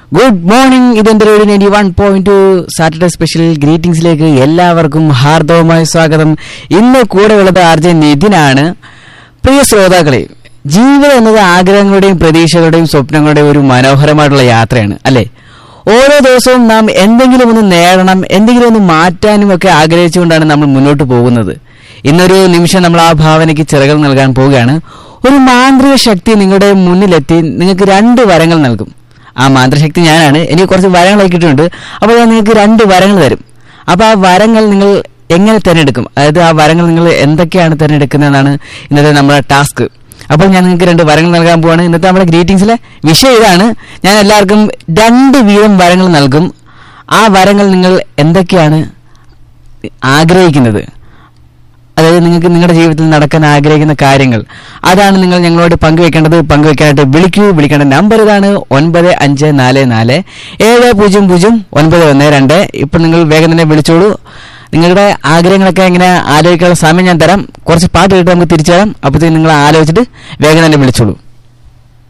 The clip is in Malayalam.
ഗുഡ് മോർണിംഗ് ഇതെന്റെ radio ninety one point two Saturday special ഗ്രീറ്റിംഗ്സിലേക്ക് എല്ലാവർക്കും ഹാർദവമായ സ്വാഗതം ഇന്ന് കൂടെ ഉള്ളത് ആർജെ നിതിനാണ് പ്രിയ ശ്രോതാക്കളെ ജീവിതം എന്നത് ആഗ്രഹങ്ങളുടെയും പ്രതീക്ഷകളുടെയും സ്വപ്നങ്ങളുടെയും ഒരു മനോഹരമായിട്ടുള്ള യാത്രയാണ് അല്ലേ ഓരോ ദിവസവും നാം എന്തെങ്കിലും ഒന്ന് നേടണം എന്തെങ്കിലും ഒന്ന് മാറ്റാനും ഒക്കെ ആഗ്രഹിച്ചുകൊണ്ടാണ് നമ്മൾ മുന്നോട്ട് പോകുന്നത് ഇന്നൊരു നിമിഷം നമ്മൾ ആ ഭാവനയ്ക്ക് ചിറകൾ നൽകാൻ പോവുകയാണ് ഒരു മാന്ത്രിക ശക്തി നിങ്ങളുടെ മുന്നിലെത്തി നിങ്ങൾക്ക് രണ്ട് വരങ്ങൾ നൽകും ആ മാന്ത്രശക്തി ഞാനാണ് എനിക്ക് കുറച്ച് വരങ്ങളൊക്കെ കിട്ടിയിട്ടുണ്ട് അപ്പോൾ ഞാൻ നിങ്ങൾക്ക് രണ്ട് വരങ്ങൾ തരും അപ്പോൾ ആ വരങ്ങൾ നിങ്ങൾ എങ്ങനെ തിരഞ്ഞെടുക്കും അതായത് ആ വരങ്ങൾ നിങ്ങൾ എന്തൊക്കെയാണ് തിരഞ്ഞെടുക്കുന്നതെന്നാണ് ഇന്നത്തെ നമ്മുടെ ടാസ്ക് അപ്പോൾ ഞാൻ നിങ്ങൾക്ക് രണ്ട് വരങ്ങൾ നൽകാൻ പോവാണ് ഇന്നത്തെ നമ്മുടെ ഗ്രീറ്റിംഗ്സിലെ വിഷയം ഇതാണ് ഞാൻ എല്ലാവർക്കും രണ്ട് വീതം വരങ്ങൾ നൽകും ആ വരങ്ങൾ നിങ്ങൾ എന്തൊക്കെയാണ് ആഗ്രഹിക്കുന്നത് അതായത് നിങ്ങൾക്ക് നിങ്ങളുടെ ജീവിതത്തിൽ നടക്കാൻ ആഗ്രഹിക്കുന്ന കാര്യങ്ങൾ അതാണ് നിങ്ങൾ ഞങ്ങളോട് പങ്കുവെക്കേണ്ടത് പങ്കുവെക്കാനായിട്ട് വിളിക്കൂ വിളിക്കേണ്ട നമ്പർ ഇതാണ് ഒൻപത് അഞ്ച് നാല് നാല് ഏഴ് പൂജ്യം പൂജ്യം ഒൻപത് ഒന്ന് രണ്ട് ഇപ്പം നിങ്ങൾ വേഗം തന്നെ വിളിച്ചോളൂ നിങ്ങളുടെ ആഗ്രഹങ്ങളൊക്കെ ഇങ്ങനെ ആലോചിക്കാനുള്ള സമയം ഞാൻ തരാം കുറച്ച് പാട്ട് കേട്ട് നമുക്ക് തിരിച്ചു തരാം അപ്പോഴത്തേക്കും നിങ്ങൾ ആലോചിച്ചിട്ട് വേഗം തന്നെ വിളിച്ചോളൂ